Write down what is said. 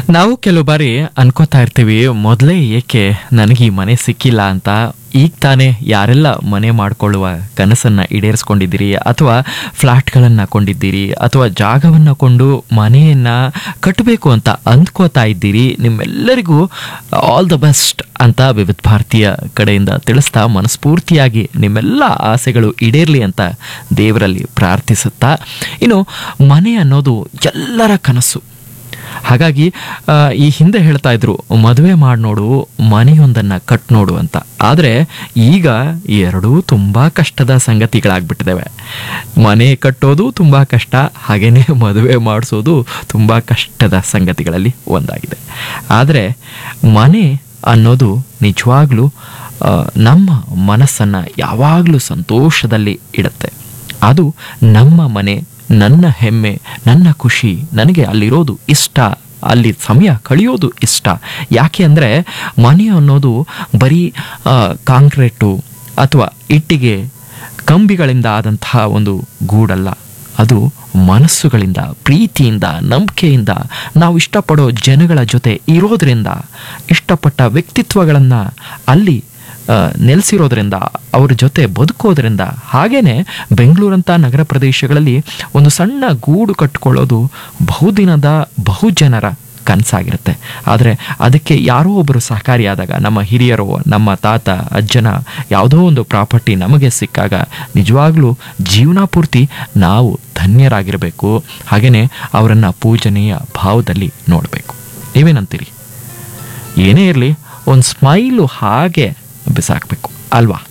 ನಾವು ಕೆಲವು ಬಾರಿ ಅನ್ಕೋತಾ ಇರ್ತೀವಿ ಮೊದಲೇ ಏಕೆ ನನಗೆ ಈ ಮನೆ ಸಿಕ್ಕಿಲ್ಲ ಅಂತ ಈಗ ತಾನೇ ಯಾರೆಲ್ಲ ಮನೆ ಮಾಡ್ಕೊಳ್ಳುವ ಕನಸನ್ನ ಈಡೇರಿಸ್ಕೊಂಡಿದ್ದೀರಿ ಅಥವಾ ಫ್ಲಾಟ್ಗಳನ್ನು ಕೊಂಡಿದ್ದೀರಿ ಅಥವಾ ಜಾಗವನ್ನು ಕೊಂಡು ಮನೆಯನ್ನ ಕಟ್ಟಬೇಕು ಅಂತ ಅಂದ್ಕೋತಾ ಇದ್ದೀರಿ ನಿಮ್ಮೆಲ್ಲರಿಗೂ ಆಲ್ ದ ಬೆಸ್ಟ್ ಅಂತ ವಿವಿಧ ಭಾರತೀಯ ಕಡೆಯಿಂದ ತಿಳಿಸ್ತಾ ಮನಸ್ಫೂರ್ತಿಯಾಗಿ ನಿಮ್ಮೆಲ್ಲ ಆಸೆಗಳು ಈಡೇರಲಿ ಅಂತ ದೇವರಲ್ಲಿ ಪ್ರಾರ್ಥಿಸುತ್ತಾ ಇನ್ನು ಮನೆ ಅನ್ನೋದು ಎಲ್ಲರ ಕನಸು ಹಾಗಾಗಿ ಆ, ಈ ಹಿಂದೆ ಹೇಳ್ತಾ ಇದ್ರು ಮದುವೆ ಮಾಡಿ ನೋಡು ಮನೆಯೊಂದನ್ನು ಕಟ್ ನೋಡು ಅಂತ ಆದರೆ ಈಗ ಎರಡೂ ತುಂಬ ಕಷ್ಟದ ಸಂಗತಿಗಳಾಗ್ಬಿಟ್ಟಿದ್ದಾವೆ ಮನೆ ಕಟ್ಟೋದು ತುಂಬ ಕಷ್ಟ ಹಾಗೆಯೇ ಮದುವೆ ಮಾಡಿಸೋದು ತುಂಬ ಕಷ್ಟದ ಸಂಗತಿಗಳಲ್ಲಿ ಒಂದಾಗಿದೆ ಆದರೆ ಮನೆ ಅನ್ನೋದು ನಿಜವಾಗ್ಲೂ ಆ, ನಮ್ಮ ಮನಸ್ಸನ್ನು ಯಾವಾಗಲೂ ಸಂತೋಷದಲ್ಲಿ ಇಡುತ್ತೆ ಅದು ನಮ್ಮ ಮನೆ ನನ್ನ ಹೆಮ್ಮೆ ನನ್ನ ಖುಷಿ ನನಗೆ ಅಲ್ಲಿರೋದು ಇಷ್ಟ ಅಲ್ಲಿ ಸಮಯ ಕಳೆಯೋದು ಇಷ್ಟ ಯಾಕೆ ಅಂದರೆ ಮನೆ ಅನ್ನೋದು ಬರೀ ಆ, ಕಾಂಕ್ರೀಟು ಅಥವಾ ಇಟ್ಟಿಗೆ ಕಂಬಿಗಳಿಂದ ಆದಂತಹ ಒಂದು ಗೂಡಲ್ಲ ಅದು ಮನಸ್ಸುಗಳಿಂದ ಪ್ರೀತಿಯಿಂದ ನಂಬಿಕೆಯಿಂದ ನಾವು ಇಷ್ಟಪಡೋ ಜನಗಳ ಜೊತೆ ಇರೋದ್ರಿಂದ ಇಷ್ಟಪಟ್ಟ ವ್ಯಕ್ತಿತ್ವಗಳನ್ನು ಅಲ್ಲಿ ಆ, ನೆಲೆಸಿರೋದ್ರಿಂದ ಅವ್ರ ಜೊತೆ ಬದುಕೋದ್ರಿಂದ ಹಾಗೇನೆ ಬೆಂಗಳೂರಂಥ ನಗರ ಪ್ರದೇಶಗಳಲ್ಲಿ ಒಂದು ಸಣ್ಣ ಗೂಡು ಕಟ್ಕೊಳ್ಳೋದು ಬಹುದಿನದ ಬಹುಜನರ ಕನಸಾಗಿರುತ್ತೆ ಆದರೆ ಅದಕ್ಕೆ ಯಾರೋ ಒಬ್ಬರು ಸಹಕಾರಿಯಾದಾಗ ನಮ್ಮ ಹಿರಿಯರು ನಮ್ಮ ತಾತ ಅಜ್ಜನ ಯಾವುದೋ ಒಂದು ಪ್ರಾಪರ್ಟಿ ನಮಗೆ ಸಿಕ್ಕಾಗ ನಿಜವಾಗ್ಲೂ ಜೀವನ ಪೂರ್ತಿ ನಾವು ಧನ್ಯರಾಗಿರಬೇಕು ಹಾಗೆಯೇ ಅವರನ್ನು ಪೂಜನೀಯ ಭಾವದಲ್ಲಿ ನೋಡಬೇಕು ನೀವೇನಂತೀರಿ ಏನೇ ಇರಲಿ ಒಂದು ಸ್ಮೈಲು ಹಾಗೆ ಬಿಸಾಕಬೇಕು ಅಲ್ವಾ